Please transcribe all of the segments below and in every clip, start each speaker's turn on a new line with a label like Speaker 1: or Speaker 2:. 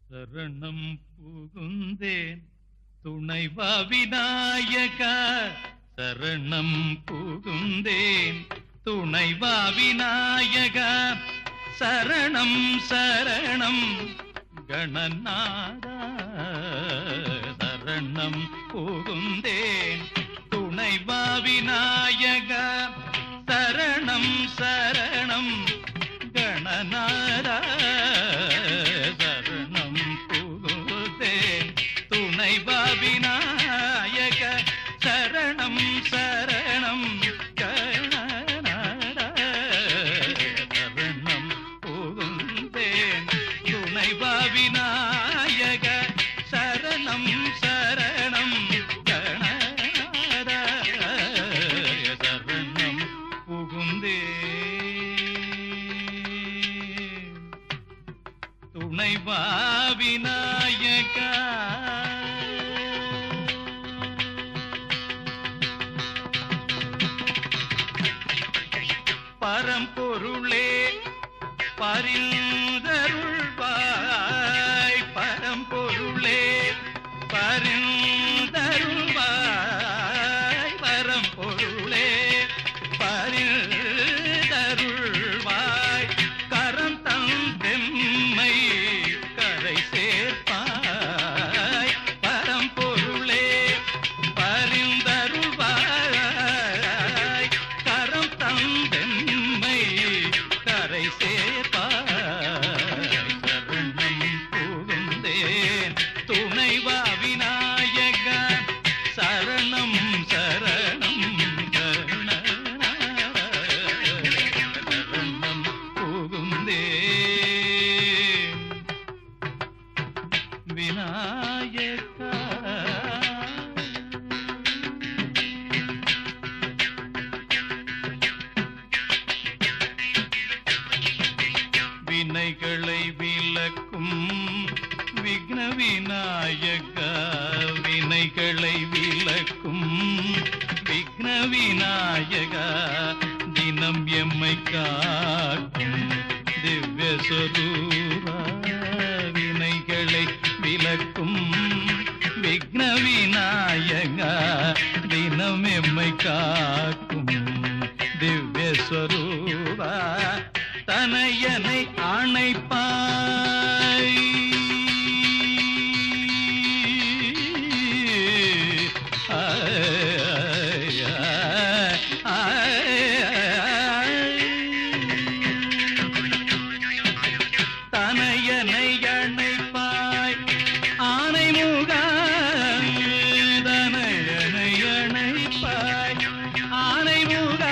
Speaker 1: சரணம் புகுந்தேன் துணைவா விநாயகா சரணம் புகுந்தேன் துணைவா விநாயகா சரணம் சரணம் கணநாதா சரணம் புகுந்தேன் துணைவா விநாயகா சரணம் சரணம் கணநாதா சரணம் புகுந்தேன் துணைவா விநாயக சரணம் சரணம் கணநாதா சரணம் புகுந்தேன் துணைவா விநாயக சரணம் சரணம் கணநாதா சரணம் புகுந்தேன் துணைவா விநாயகா பரம்பொருளே பரிந்தருள்வாய் பரம்பொருளே பரிந்தருள்வாய் பரம்பொருளே பரிந்தருள்வாய் கரம் தந்தெம்மை கரை சேர்ப்பாய் பரம்பொருளே பரிந்தருள்வாய் கரம் தந்தெம்மை கரை சேர்ப்பாய் சரணம் புகுந்தேன் துணைவா விநாயக சரணம் சரணம் சரணம் புகுந்தேன் விநாயகா வினைகளை விலக்கும் விக்ன விநாயகா வினைகளை விலக்கும் விக்ன விநாயகா தினம் எம்மை காக்கும் திவ்ய சொரூபா வினைகளை விலக்கும் விக்ன விநாயகா தினம் எம்மை காக்கும் திவ்ய ஸ்வரூபா தனையனை ஆணைப்பாய் ஆய், ஆய், ஆய். தனையனை அணைப்பாய் ஆனை முகா தனையனை அணைப்பாய் ஆனை முகா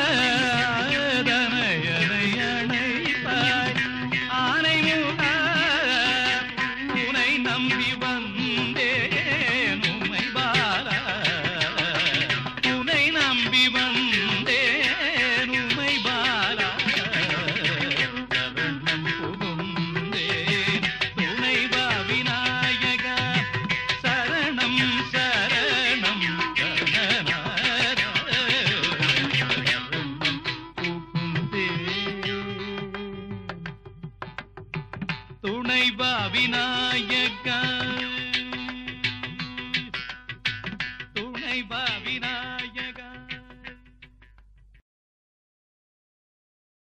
Speaker 1: தனையனை அணைப்பாய் ஆனை முகா உனை நம்பி வந்தேன் உமை பாலா உனை நம்பி வந்தேன் உமை பாலா சரணம் புகுந்தேன் துணைவா விநாயகா சரணம் சரணம் கணநாதா. சரணம் புகுந்தேன் துணைவா விநாயகா